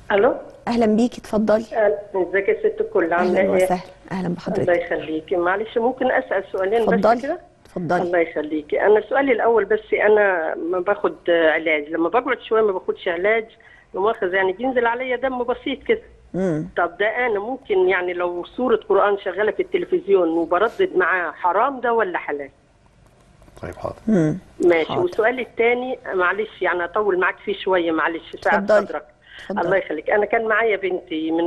الو اهلا بيكي اتفضلي أهلا- ازيك يا ست الكل عامله اهلا ايه؟ وسهلا اهلا الله بحضرتك يخليكي معلش ممكن اسال سؤالين بس اتفضلي كده؟ اتفضلي الله يخليكي انا سؤالي الاول بس انا ما باخد آه، علاج لما بقعد شويه ما باخدش علاج مؤاخذه يعني بينزل عليا دم بسيط كده امم طب ده انا ممكن يعني لو سوره قران شغاله في التلفزيون وبردد معاه حرام ده ولا حلال؟ طيب حاضر امم ماشي حاضر. والسؤال الثاني معلش يعني اطول معاك فيه شويه معلش ساعه اتفضلي. صدرك اتفضلي. الله يخليك انا كان معايا بنتي من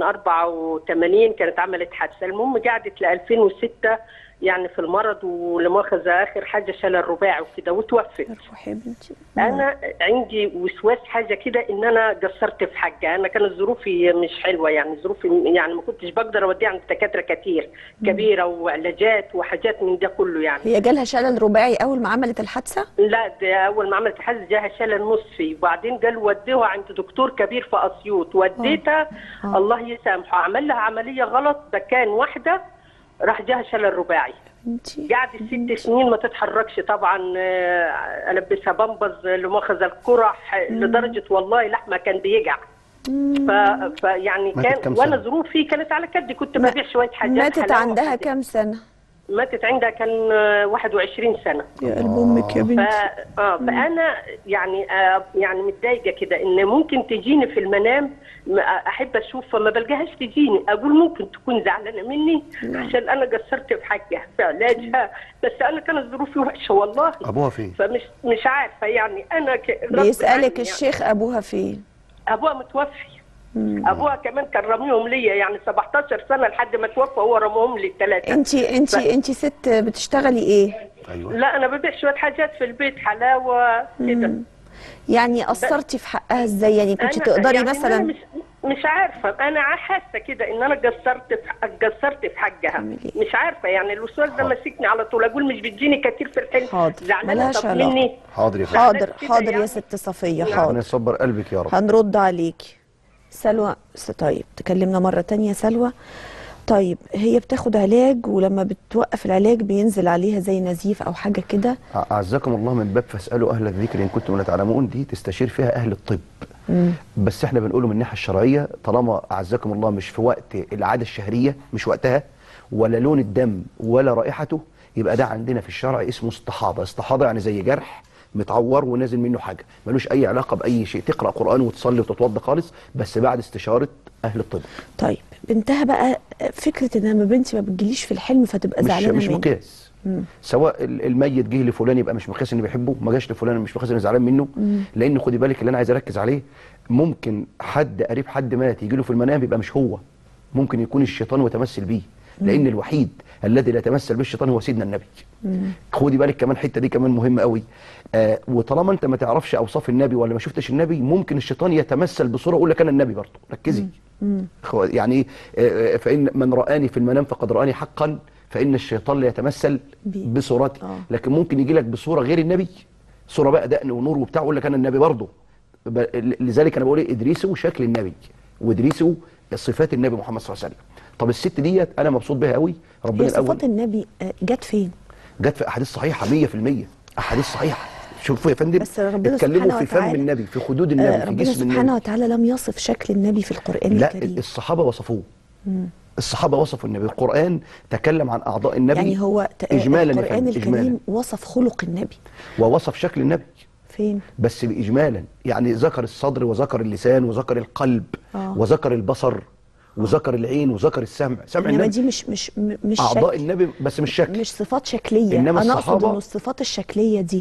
84 كانت عملت حادثه المهم قعدت ل 2006 يعني في المرض ولمؤاخذه اخر حاجه شلل الرباعي وكده وتوفت روحي يا بنتي انا عندي وسواس حاجه كده ان انا قصرت في حاجه انا كانت ظروفي مش حلوه يعني ظروفي يعني ما كنتش بقدر اوديها عند دكاتره كتير كبيره وعلاجات وحاجات من ده كله يعني هي جالها شلل رباعي اول ما عملت الحادثه لا ده اول ما عملت حادث جاها شلل نصفي وبعدين قال وديها عند دكتور كبير في اسيوط وديتها آه. الله يسامحه عمل لها عمليه غلط ده كان واحده راح جاها شلل رباعي بنتي قعدت ست سنين ما تتحركش طبعا آه، البسها بمبز لمؤاخذه القرح لدرجه والله لحمه كان بيجع ف... فيعني ماتت كان كام وانا سنة؟ ظروفي كانت على كدي كنت ما- ببيع شويه حاجات ماتت حلاوة عندها وحاجات. كام سنه ماتت عندها كان آه، 21 سنه يا قلب امك يا ف... بنتي اه فانا يعني آه يعني متضايقه كده ان ممكن تجيني في المنام م- احب اشوف فما بلقاهاش تجيني اقول ممكن تكون زعلانه مني عشان انا قصرت في حاجه في علاجها بس انا كانت ظروفي وحشه والله ابوها فين فمش مش عارفه يعني انا ك... غصب بيسالك عني الشيخ ابوها فين يعني. ابوها متوفي ابوها كمان كان رميهم ليا يعني 17 سنه لحد ما توفى هو رموهم لي الثلاثه انتي انتي انتي ست بتشتغلي ايه ايوه لا انا ببيع شويه حاجات في البيت حلاوه كده يعني قصرتي في حقها ازاي يعني كنت أنا- تقدري يعني مثلا أنا مش مش عارفه انا حاسه كده ان انا قصرت في قصرت في حقها تعملي إيه؟ مش عارفه يعني الوسواس ده ماسكني على طول اقول مش بتجيني كتير في الحلم حاضر. زعلانه ملهاش طب علاقة. مني حاضر يا فندم حاضر كده حاضر يا يعني. ست صفيه ربنا حاضر يصبر قلبك يا رب هنرد عليكي سلوى س- طيب تكلمنا مرة تانية سلوى طيب هي بتاخد علاج ولما بتوقف العلاج بينزل عليها زي نزيف او حاجة كده اعزكم الله من باب فاسالوا اهل الذكر ان كنتم لا تعلمون دي تستشير فيها اهل الطب بس احنا بنقوله من الناحيه الشرعيه طالما اعزكم الله مش في وقت العاده الشهريه مش وقتها ولا لون الدم ولا رائحته يبقى ده عندنا في الشرع اسمه استحاضه استحاضه يعني زي جرح متعور ونازل منه حاجه ملوش اي علاقه باي شيء تقرا قران وتصلي وتتوضا خالص بس بعد استشاره اهل الطب طيب بنتها بقى فكرة ان لما بنتي ما بتجيليش في الحلم فتبقى مش زعلانة مش مني مقياس سواء ال- الميت جه لفلان يبقى مش مقياس اني بحبه ما جاش لفلان مش مقياس اني زعلان منه لان خدي بالك اللي انا عايز اركز عليه ممكن حد قريب حد مات يجي له في المنام يبقى مش هو ممكن يكون الشيطان ويتمثل بيه لان الوحيد الذي لا يتمثل بالشيطان هو سيدنا النبي خدي بالك كمان الحته دي كمان مهمه قوي آه وطالما انت ما تعرفش اوصاف النبي ولا ما شفتش النبي ممكن الشيطان يتمثل بصوره يقول لك انا النبي برضه ركزي خو- يعني إيه؟ آه، آه، فان من رآني في المنام فقد رآني حقا فان الشيطان لا يتمثل بي. بصورتي آه. لكن ممكن يجي لك بصوره غير النبي صوره بقى دقن ونور وبتاع يقول لك انا النبي برضه ب- لذلك انا بقول ايه ادريسوا شكل النبي وادريسوا صفات النبي محمد صلى الله عليه وسلم طب الست ديت انا مبسوط بيها قوي ربنا هي الاول صفات النبي آه، جت فين جت في احاديث صحيحه 100% احاديث صحيحه شوفوا يا فندم بس ربنا اتكلموا سبحانه في فم وتعالى- النبي في خدود النبي آه، في ربنا جسم سبحانه النبي وتعالى لم يصف شكل النبي في القرآن لا الكريم الصحابه وصفوه الصحابه وصفوا النبي القران تكلم عن اعضاء النبي يعني هو ت- اجمالا يا القرآن فندم، الكريم اجمالا وصف خلق النبي ووصف شكل النبي فين بس اجمالا يعني ذكر الصدر وذكر اللسان وذكر القلب آه. وذكر البصر وذكر العين وذكر السمع سمع انما النبي دي مش مش م- مش اعضاء شكل النبي بس مش شكل مش صفات شكليه إنما انا اقصد الصحابة- ان الصفات الشكليه دي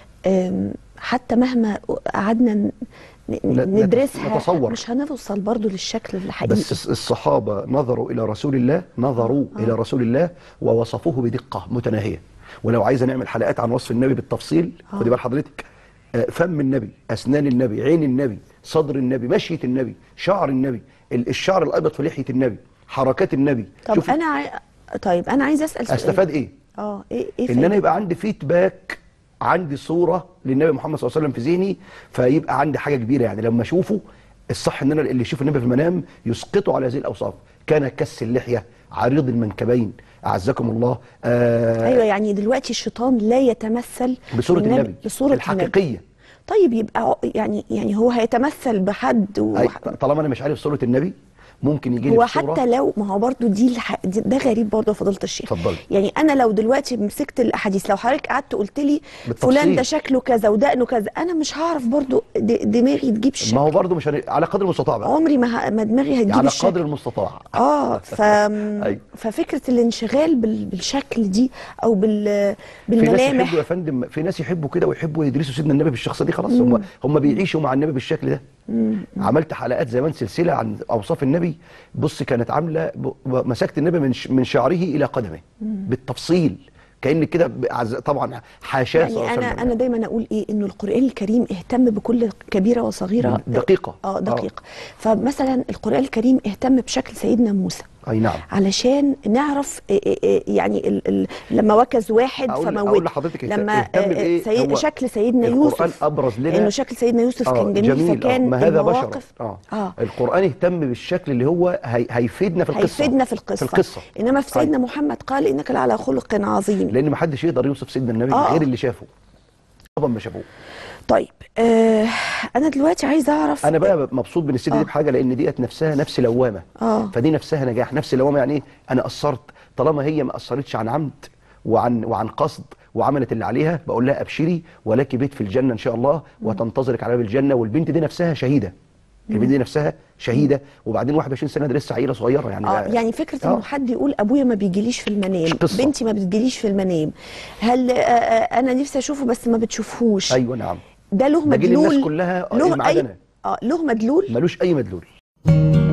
أم، حتى مهما قعدنا ن- ن- نت- ندرسها نتصور. مش هنوصل برضو للشكل الحقيقي بس الص- الصحابة نظروا إلى رسول الله نظروا آه. إلى رسول الله ووصفوه بدقة متناهية ولو عايزة نعمل حلقات عن وصف النبي بالتفصيل آه. خدي بال حضرتك آه، فم النبي أسنان النبي عين النبي صدر النبي مشية النبي شعر النبي ال- الشعر الأبيض في لحية النبي حركات النبي طب شوفي انا عاي... طيب انا عايزه اسال سؤال استفاد إيه اه ايه ايه ان انا فايدة؟ يبقى عندي فيدباك عندي صوره للنبي محمد صلى الله عليه وسلم في ذهني فيبقى عندي حاجه كبيره يعني لما اشوفه الصح ان انا اللي يشوف النبي في المنام يسقطه على هذه الاوصاف كان كس اللحيه عريض المنكبين اعزكم الله آه ايوه يعني دلوقتي الشيطان لا يتمثل بصوره بالنبي- النبي بصوره الحقيقيه طيب يبقى ع- يعني يعني هو هيتمثل بحد و... أي طالما انا مش عارف صوره النبي ممكن يجي لي هو في صورة حتى لو ما هو برضو دي, الح... دي ده غريب برضو يا فضيله الشيخ اتفضلي. يعني انا لو دلوقتي مسكت الاحاديث لو حضرتك قعدت قلت لي بالتفصيل. فلان ده شكله كذا ودقنه كذا انا مش هعرف برضو د... دماغي تجيب الشكل ما هو برضه مش هن... على قدر المستطاع بقى عمري ما, ه... ما دماغي هتجيب على الشكل قدر المستطاع اه ف... أيوة. ففكره الانشغال بال... بالشكل دي او بال... في ناس بالملامح يحبوا يا فندم في ناس يحبوا كده ويحبوا يدرسوا سيدنا النبي بالشخصيه دي خلاص هم هم بيعيشوا مع النبي بالشكل ده عملت حلقات زمان سلسله عن اوصاف النبي بص كانت عامله ب- ب- مسكت النبي من ش- من شعره الى قدمه بالتفصيل كانك كده ب- عز- طبعا حاشاه صلى الله يعني عليه انا وسلم. انا دايما اقول ايه انه القران الكريم اهتم بكل كبيره وصغيره دقيقة. اه دقيقه فمثلا القران الكريم اهتم بشكل سيدنا موسى اي نعم علشان نعرف إيه إيه إيه يعني ال ال لما وكز واحد أقول- فموت أقول لحضرتك لما اهتم آه، بإيه؟ سيد هو شكل سيدنا القرآن يوسف أبرز لنا- انه شكل سيدنا يوسف كان جميل, جميل فكان آه. ما هذا بشر المواقف آه. اه القرآن اهتم بالشكل اللي هو هي... هيفيدنا في القصة هيفيدنا في القصه في القصة انما في سيدنا أيوة. محمد قال انك لعلى خلق عظيم لأن ما حدش يقدر يوصف سيدنا النبي آه. غير اللي شافه طبعا ما شافوه طيب آه انا دلوقتي عايزه اعرف انا بقى مبسوط من الست آه. دي بحاجه لان ديت نفسها نفس لوامه آه. فدي نفسها نجاح نفس لوامه يعني ايه انا قصرت طالما هي ما قصرتش عن عمد وعن وعن قصد وعملت اللي عليها بقول لها ابشري ولك بيت في الجنه ان شاء الله وتنتظرك على باب الجنه والبنت دي نفسها شهيده البنت دي نفسها شهيده وبعدين 21 سنه دي لسه عيله صغيره يعني اه يعني فكره انه آه. حد يقول ابويا ما بيجيليش في المنام مش قصة. بنتي ما بتجيليش في المنام هل آه آه انا نفسي اشوفه بس ما بتشوفهوش ايوه نعم ده له ده جيل الناس الناس كلها، آه، له ما عدا اي أنا. اه له مدلول ملوش اي مدلول